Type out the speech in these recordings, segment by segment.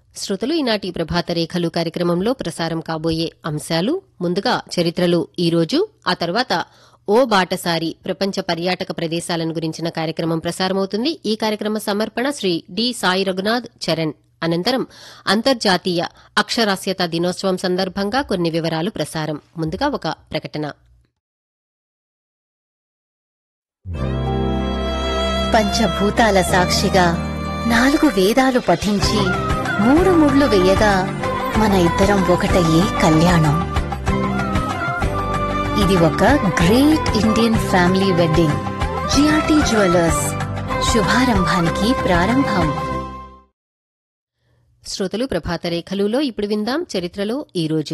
శ్రోతలు ఈనాటి ప్రభాత రేఖలు కార్యక్రమంలో ప్రసారం కాబోయే అంశాలు ముందుగా చరిత్రలో ఈరోజు ఆ తర్వాత ఓ బాటసారి ప్రపంచ పర్యాటక ప్రదేశాలను గురించిన కార్యక్రమం ప్రసారమవుతుంది ఈ కార్యక్రమ సమర్పణ శ్రీ డి సాయి రఘునాథ్ చరణ్ అనంతరం అంతర్జాతీయ అక్షరాస్యత దినోత్సవం సందర్భంగా కొన్ని వివరాలు ప్రసారం ముందుగా ఒక ప్రకటన పంచభూతాల సాక్షిగా నాలుగు వేదాలు పఠించి మూడు ముళ్ళు వేయగా మన ఇద్దరం ఒకటయ్యే కళ్యాణం ఇది ఒక great Indian family wedding G R T jewellers శుభారంభానికి ప్రారంభం శ్రోతలు ప్రభాత రేఖలులో ఇప్పుడు విందాం చరిత్రలో ఈరోజు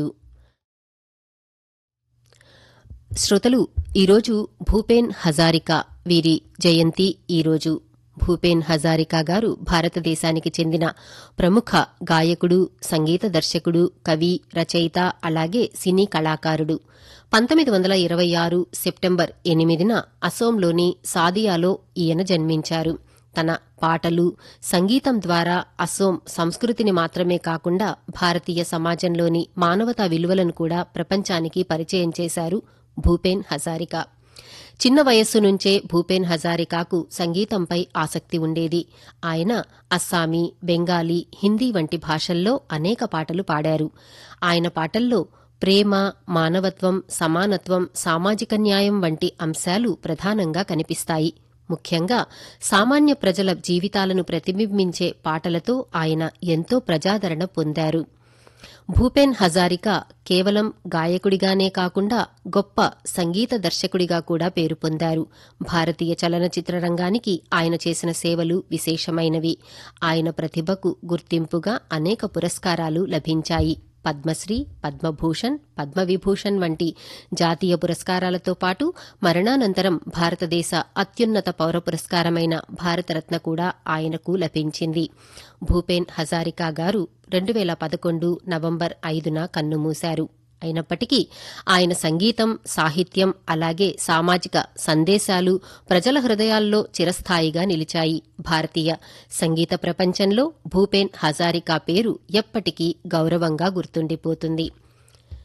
శ్రోతలు ఈరోజు భూపేన్ హజారికా వీరి జయంతి ఈరోజు భూపేన్ హజారికా గారు భారతదేశానికి చెందిన ప్రముఖ గాయకుడు సంగీత దర్శకుడు కవి రచయిత అలాగే సినీ కళాకారుడు పంతొమ్మిది వందల ఇరవై ఆరు సెప్టెంబర్ ఎనిమిదిన అసోంలోని సాదియాలో ఈయన జన్మించారు తన పాటలు సంగీతం ద్వారా అసోం సంస్కృతిని మాత్రమే కాకుండా భారతీయ సమాజంలోని మానవతా విలువలను కూడా ప్రపంచానికి పరిచయం చేశారు భూపేన్ హజారికా చిన్న వయస్సు నుంచే భూపేన్ హజారికాకు సంగీతంపై ఆసక్తి ఉండేది ఆయన అస్సామీ బెంగాలీ హిందీ వంటి భాషల్లో అనేక పాటలు పాడారు ఆయన పాటల్లో ప్రేమ మానవత్వం సమానత్వం సామాజిక న్యాయం వంటి అంశాలు ప్రధానంగా కనిపిస్తాయి ముఖ్యంగా సామాన్య ప్రజల జీవితాలను ప్రతిబింబించే పాటలతో ఆయన ఎంతో ప్రజాదరణ పొందారు భూపేన్ హజారికా కేవలం గాయకుడిగానే కాకుండా గొప్ప సంగీత దర్శకుడిగా కూడా పేరు పొందారు భారతీయ చలనచిత్ర రంగానికి ఆయన చేసిన సేవలు విశేషమైనవి ఆయన ప్రతిభకు గుర్తింపుగా అనేక పురస్కారాలు లభించాయి పద్మశ్రీ పద్మభూషణ్ పద్మవిభూషణ్ వంటి జాతీయ పురస్కారాలతో పాటు మరణానంతరం భారతదేశ అత్యున్నత పౌర పురస్కారమైన భారతరత్న కూడా ఆయనకు లభించింది భూపేన్ హజారికా గారు రెండు వేల పదకొండు నవంబర్ ఐదున కన్నుమూశారు అయినప్పటికీ ఆయన సంగీతం సాహిత్యం అలాగే సామాజిక సందేశాలు ప్రజల హృదయాల్లో చిరస్థాయిగా నిలిచాయి భారతీయ సంగీత ప్రపంచంలో భూపేన్ హజారికా పేరు ఎప్పటికీ గౌరవంగా గుర్తుండిపోతుంది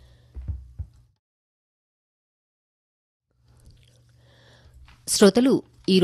శ్రోతలు